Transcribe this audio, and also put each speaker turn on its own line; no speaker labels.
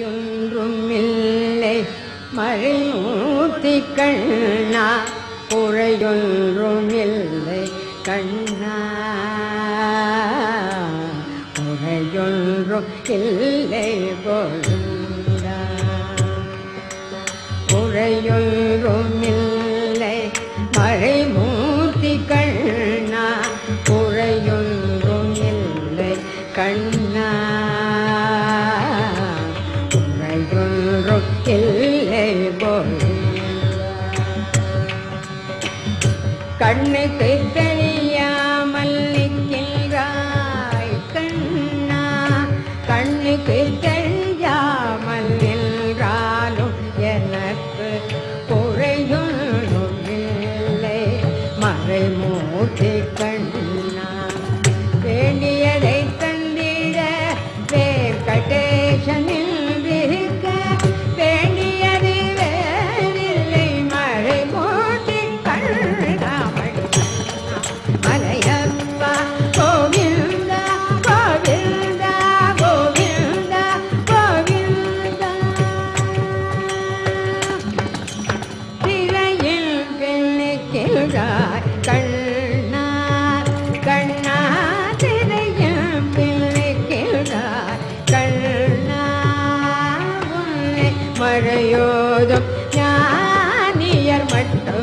குறையொன்றும் இல்லை மறைமூர்த்தி கண்ணா குறையொன்றும் இல்லை கண்ணா குறையொன்றும் இல்லை கோவிந்தா குறையொன்றும் இல்லை மறைமூர்த்தி கண்ணா குறையொன்றும் இல்லை கண்ணா குறையொன்றும் இல்லை கோவிந்தா கண்ணுக்கு தெரியாமல் நிற்கின்றாய் கண்ணா கண்ணுக்கு தெரியாமல் நின்றாலும் எனக்கு குறையொன்றும் இல்லை மறைமூர்த்தி கண்ணா வேண்டியதை தந்திட வேங்கடேசனில் இருக்க வேண்டியது வேறில்லை மறைமூர்த்தி கண்ணா மலையப்பா கோவிந்தா கோவிந்தா கோவிந்தா கோவிந்தா திரையில் பின்னிக்கிறாய் கண்ணா கண்ணா திரையில் பின்னிக்கிறாய் கண்ணா உன்னை மழையோதும் ஞானியர் மட்டும்